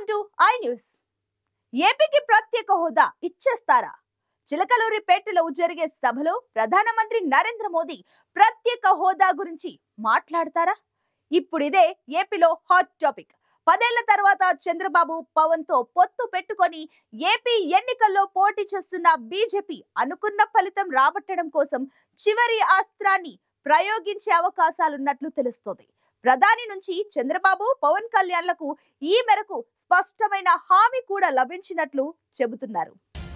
to I news ఏపీకి ప్రత్యేక హోదా ఇచ్చేస్తారా చిలకలూరిపేటలో జరిగే సభలో ప్రధానమంత్రి నరేంద్ర మోదీ ప్రత్యేక హోదా గురించి మాట్లాడతారా ఇప్పుడు ఇదే ఏపీలో హాట్ టాపిక్ పదేళ్ల తర్వాత చంద్రబాబు పవన్ తో పొత్తు పెట్టుకొని ఏపీ ఎన్నికల్లో పోటీ చేస్తున్న బీజేపీ అనుకున్న ఫలితం రాబట్టడం కోసం చివరి అస్త్రాన్ని ప్రయోగించే అవకాశాలున్నట్లు తెలుస్తోంది ప్రధాని నుంచి చంద్రబాబు పవన్ కళ్యాణ్లకు ఈ మేరకు స్పష్టమైన హామీ కూడా లభించినట్లు చెబుతున్నారు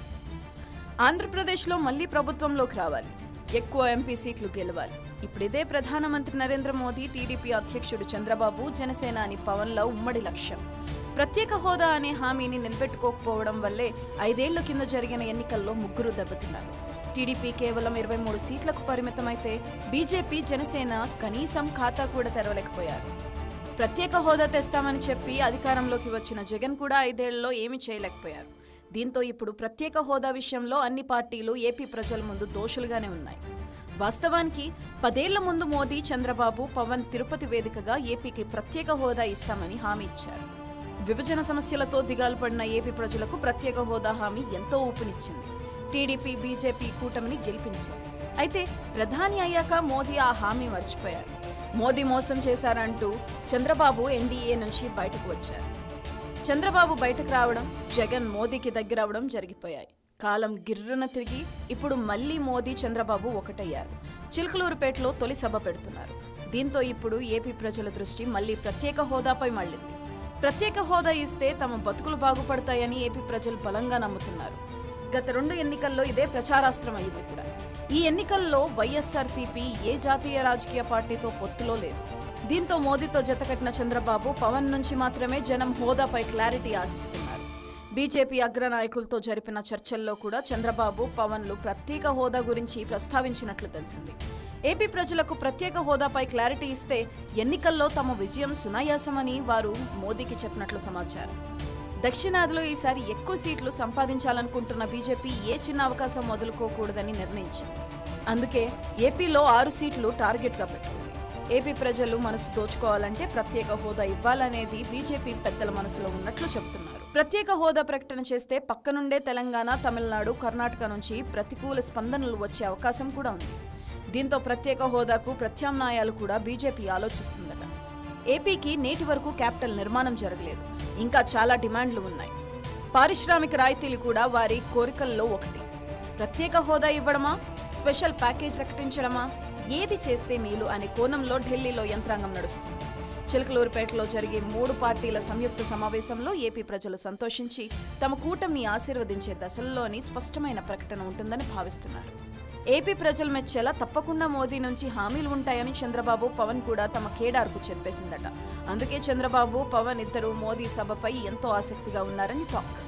ఆంధ్రప్రదేశ్లో మళ్ళీ ప్రభుత్వంలోకి రావాలి ఎక్కువ ఎంపీ సీట్లు గెలవాలి ఇప్పుడు ఇదే ప్రధానమంత్రి నరేంద్ర మోదీ టీడీపీ అధ్యక్షుడు చంద్రబాబు జనసేన అని పవన్ల ఉమ్మడి లక్ష్యం ప్రత్యేక హోదా అనే హామీని నిలబెట్టుకోకపోవడం వల్లే ఐదేళ్ల కింద జరిగిన ఎన్నికల్లో ముగ్గురు దెబ్బతిన్నారు టీడీపీ కేవలం ఇరవై మూడు సీట్లకు పరిమితమైతే బీజేపీ జనసేన కనీసం ఖాతా కూడా తెరవలేకపోయారు ప్రత్యేక హోదా తెస్తామని చెప్పి అధికారంలోకి వచ్చిన జగన్ కూడా ఐదేళ్లలో ఏమీ చేయలేకపోయారు దీంతో ఇప్పుడు ప్రత్యేక హోదా విషయంలో అన్ని పార్టీలు ఏపీ ప్రజల ముందు దోషులుగానే ఉన్నాయి వాస్తవానికి పదేళ్ల ముందు మోదీ చంద్రబాబు పవన్ తిరుపతి వేదికగా ఏపీకి ప్రత్యేక హోదా ఇస్తామని హామీ ఇచ్చారు విభజన సమస్యలతో దిగాలు పడిన ఏపీ ప్రజలకు ప్రత్యేక హోదా హామీ ఎంతో ఊపునిచ్చింది టీడీపీ బీజేపీ కూటమిని గెలిపించింది అయితే ప్రధాని అయ్యాక మోదీ ఆ హామీ మర్చిపోయారు మోదీ మోసం చేశారంటూ చంద్రబాబు ఎన్డీఏ నుంచి బయటకు వచ్చారు చంద్రబాబు బయటకు రావడం జగన్ మోదీకి దగ్గరవడం జరిగిపోయాయి కాలం గిర్రున తిరిగి ఇప్పుడు మళ్ళీ మోదీ చంద్రబాబు ఒకటయ్యారు చిలుకలూరుపేటలో తొలి సభ పెడుతున్నారు దీంతో ఇప్పుడు ఏపీ ప్రజల దృష్టి మళ్ళీ ప్రత్యేక హోదాపై మళ్ళింది ప్రత్యేక హోదా ఇస్తే తమ బతుకులు బాగుపడతాయని ఏపీ ప్రజలు బలంగా నమ్ముతున్నారు గత రెండు ఎన్నికల్లో ఇదే ప్రచారాస్త్రం అయింది కూడా ఈ ఎన్నికల్లో వైఎస్ఆర్సీపీ ఏ జాతీయ రాజకీయ పార్టీతో పొత్తులో లేదు దీంతో మోదీతో జతకట్టిన చంద్రబాబు పవన్ నుంచి మాత్రమే జనం హోదాపై క్లారిటీ ఆశిస్తున్నారు బీజేపీ అగ్రనాయకులతో జరిపిన చర్చల్లో కూడా చంద్రబాబు పవన్లు ప్రత్యేక హోదా గురించి ప్రస్తావించినట్లు తెలిసింది ఏపీ ప్రజలకు ప్రత్యేక హోదాపై క్లారిటీ ఇస్తే ఎన్నికల్లో తమ విజయం సునాయాసమని వారు మోదీకి చెప్పినట్లు సమాచారం దక్షిణాదిలో ఈసారి ఎక్కువ సీట్లు సంపాదించాలనుకుంటున్న బీజేపీ ఏ చిన్న అవకాశం వదులుకోకూడదని నిర్ణయించింది అందుకే ఏపీలో ఆరు సీట్లు టార్గెట్గా పెట్టుకుంది ఏపీ ప్రజలు మనసు దోచుకోవాలంటే ప్రత్యేక హోదా ఇవ్వాలనేది బీజేపీ పెద్దల మనసులో ఉన్నట్లు చెబుతున్నారు ప్రత్యేక హోదా ప్రకటన చేస్తే పక్కనుండే తెలంగాణ తమిళనాడు కర్ణాటక నుంచి ప్రతికూల స్పందనలు వచ్చే అవకాశం కూడా ఉంది దీంతో ప్రత్యేక హోదాకు ప్రత్యామ్నాయాలు కూడా బీజేపీ ఆలోచిస్తుందట ఏపీకి నేటి వరకు క్యాపిటల్ నిర్మాణం జరగలేదు ఇంకా చాలా డిమాండ్లు ఉన్నాయి పారిశ్రామిక రాయితీలు కూడా వారి కోరికల్లో ఒకటి ప్రత్యేక హోదా ఇవ్వడమా స్పెషల్ ప్యాకేజ్ ప్రకటించడమా ఏది చేస్తే మేలు అనే కోణంలో ఢిల్లీలో యంత్రాంగం నడుస్తుంది చిలకలూరుపేటలో జరిగే మూడు పార్టీల సంయుక్త సమావేశంలో ఏపీ ప్రజలు సంతోషించి తమ కూటమిని ఆశీర్వదించే దశల్లోని స్పష్టమైన ప్రకటన ఉంటుందని భావిస్తున్నారు ఏపీ ప్రజలు మెచ్చేలా తప్పకుండా మోదీ నుంచి హామీలు ఉంటాయని చంద్రబాబు పవన్ కూడా తమ కేడార్కు చెప్పేసిందట అందుకే చంద్రబాబు పవన్ ఇద్దరు మోదీ సభపై ఎంతో ఆసక్తిగా ఉన్నారని టాక్